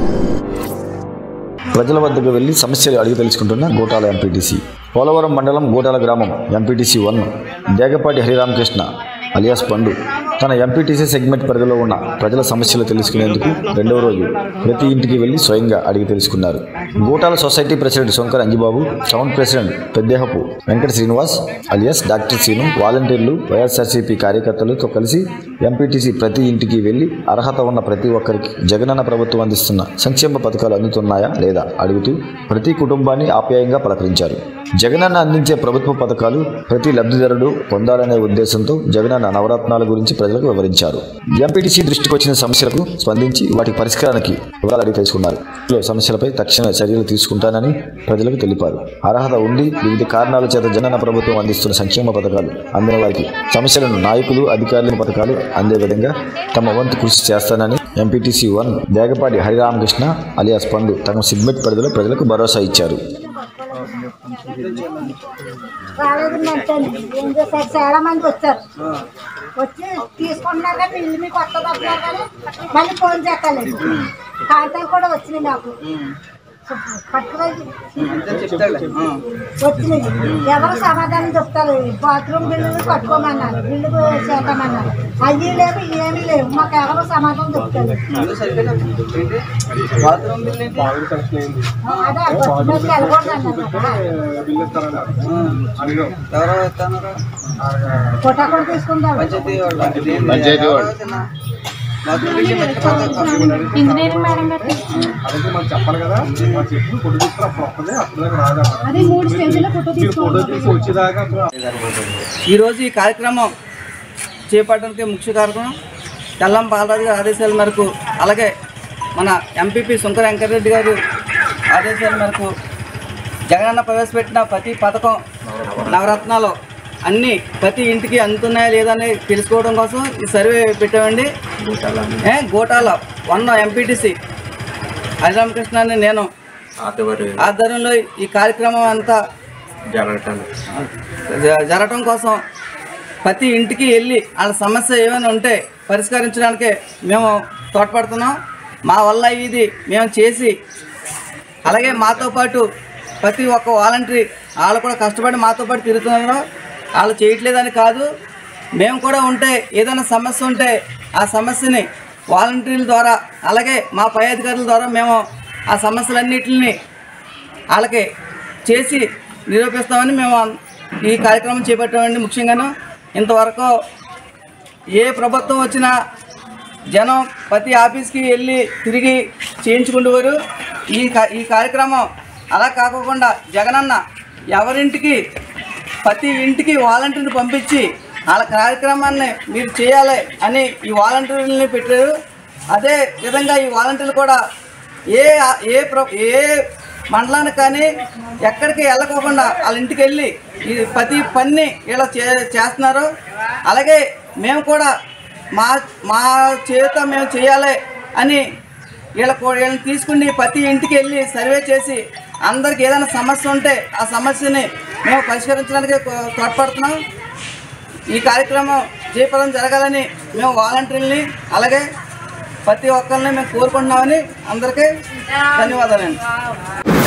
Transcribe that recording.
ప్రజల వద్దకు వెళ్లి సమస్యలు అడిగి తెలుసుకుంటున్న గోటాల ఎంపీటీసీ పోలవరం మండలం గోటాల గ్రామం MPTC one Degapati Hariramakrishna alias Pandu తన ఎంపీటీసీ సెగ్మెంట్ పరిధిలో ఉన్న ప్రజల సమస్యలు తెలుసుకునేందుకు రెండవ రోజు ప్రతి ఇంటికి వెళ్లి స్వయంగా అడిగి తెలుసుకున్నారు Gotala society president Shankar Anjibabu town president Peddehapu Venkata Srinivas alias doctor Srinu వాలంటీర్లు వైఎస్ఆర్సీపీ కార్యకర్తలతో కలిసి ఎంపీటీసీ ప్రతి ఇంటికి వెళ్లి అర్హత ఉన్న ప్రతి ఒక్కరికి జగనన్న ప్రభుత్వం అందిస్తున్న సంక్షేమ పథకాలు అందుతున్నాయా లేదా అడుగుతూ ప్రతి కుటుంబాన్ని ఆప్యాయంగా పలకరించారు జగనన్న అందించే ప్రభుత్వ పథకాలు ప్రతి లబ్ధిదారుడు పొందాలనే ఉద్దేశంతో జగనన్న నవరత్నాల గురించి ప్రజలకు వివరించారు ఎంపీటీసీ దృష్టికి వచ్చిన సమస్యలకు స్పందించి వాటి పరిష్కారానికి వివరాలు అడిగి తెలుసుకున్నారు ఇందులో సమస్యలపై తక్షణ చర్యలు తీసుకుంటానని ప్రజలకు తెలిపారు అర్హత ఉండి వివిధ కారణాల చేత జగనన్న ప్రభుత్వం అందిస్తున్న సంక్షేమ పథకాలు అందిన వారికి సమస్యలను నాయకులు అధికారుల పథకాలు అందే విధంగా తమ వంతు కృషి చేస్తానని MPTC one Degapati Hariramakrishna alias Pandu తమ సిగ్మెంట్ పరిధిలో ప్రజలకు భరోసా ఇచ్చారు రాలేదు అంటేనే ఏం చేశారు చాలా మంది వచ్చారు వచ్చి తీసుకుంటున్నారు కానీ ఇల్లు మీకు వస్తుంది అంటున్నారు కానీ మళ్ళీ ఫోన్ చేస్తాలేదు కాంతాలు కూడా వచ్చినాయి నాకు పట్టుకోలేదు వచ్చినాయి ఎవరు సమాధానం చెప్తారు బాత్రూమ్ బిల్లులు కట్టుకోమన్నారు బిల్లు చేద్దామన్నారు అవి లేవు ఏమీ లేవు మాకు ఎవరు సమాధానం చెప్తారు బాత్రూమ్ బిల్ ఏంటి అదే కొత్తిమీర వెళ్ళకూడదు అన్నారు కదా ఎవరో ఇస్తున్నారు ఫోటో కూడా తీసుకుందాం పంచాయతీ వాళ్ళు పంచాయతీ వాళ్ళు బాత్రూమ్ బిల్ మర్చిపోతారు ఇంజనీరింగ్ మేడం గారు అదే మనం చెప్పాలి కదా మనం చెప్పి ఫోటో తీసుకుని అప్పుడు వస్తుంది అప్పుడు దాకా రాదా అది మూడు స్టేజ్లో ఫోటో మీరు ఫోటో తీసి వచ్చేదాకా అప్పుడు ఈరోజు ఈ కార్యక్రమం చేపట్టడానికి ముఖ్య కారణం తెల్లం బాలరాజు గారి ఆదేశాల మేరకు అలాగే మన ఎంపీపీ శంకర వెంకటరెడ్డి గారు ఆదేశాల మేరకు జగనన్న ప్రవేశపెట్టిన ప్రతి పథకం నవరత్నాలు అన్నీ ప్రతి ఇంటికి అందుతున్నాయా లేదా అని తెలుసుకోవడం కోసం ఈ సర్వే పెట్టామండి ఏ, గోటాల వన్ ఎంపీటీసీ హరిరామకృష్ణ అని నేను ఆధ్వర్యంలో ఈ కార్యక్రమం అంతా జ- జరగటం కోసం ప్రతి ఇంటికి వెళ్ళి వాళ్ళ సమస్య ఏమైనా ఉంటే పరిష్కరించడానికి మేము తోడ్పడుతున్నాం మా వల్ల ఇది మేము చేసి అలాగే మాతో పాటు ప్రతి ఒక్క వాలంటరీ వాళ్ళు కూడా కష్టపడి మాతో పాటు తిరుగుతున్నారు వాళ్ళు చేయట్లేదని కాదు మేము కూడా ఉంటే ఏదైనా సమస్య ఉంటే ఆ సమస్యని వాలంటీర్ల ద్వారా అలాగే మా పై అధికారుల ద్వారా మేము ఆ సమస్యలన్నిటిని వాళ్ళకి చేసి నిరూపిస్తామని మేము ఈ కార్యక్రమం చేపట్టామండి ముఖ్యంగాను ఇంతవరకు ఏ ప్రభుత్వం వచ్చినా జనం ప్రతి ఆఫీస్కి వెళ్ళి తిరిగి చేయించుకుంటువారు ఈ కా- ఈ కార్యక్రమం అలా కాకుండా జగనన్న ఎవరింటికి ప్రతి ఇంటికి వాలంటీర్ని పంపించి వాళ్ళ కార్యక్రమాన్ని మీరు చేయాలి అని ఈ వాలంటీర్లని పెట్టారు అదే విధంగా ఈ వాలంటీర్లు కూడా ఏ ఏ ప్ర ఏ మండలానికి కానీ ఎక్కడికి వెళ్ళకోకుండా వాళ్ళ ఇంటికి వెళ్ళి ఈ ప్రతి పని ఇలా చే చేస్తున్నారు అలాగే మేము కూడా మా మా చేత మేము చేయాలి అని వీళ్ళ కూ- వీళ్ళని తీసుకుని ప్రతి ఇంటికి వెళ్ళి సర్వే చేసి అందరికి ఏదైనా సమస్య ఉంటే ఆ సమస్యని మేము పరిష్కరించడానికి కో- తోడ్పడుతున్నాం ఈ కార్యక్రమం జయప్రదం జరగాలని మేము వాలంటీర్ని అలాగే ప్రతి ఒక్కరిని మేము కోరుకుంటున్నామని అందరికీ ధన్యవాదాలండి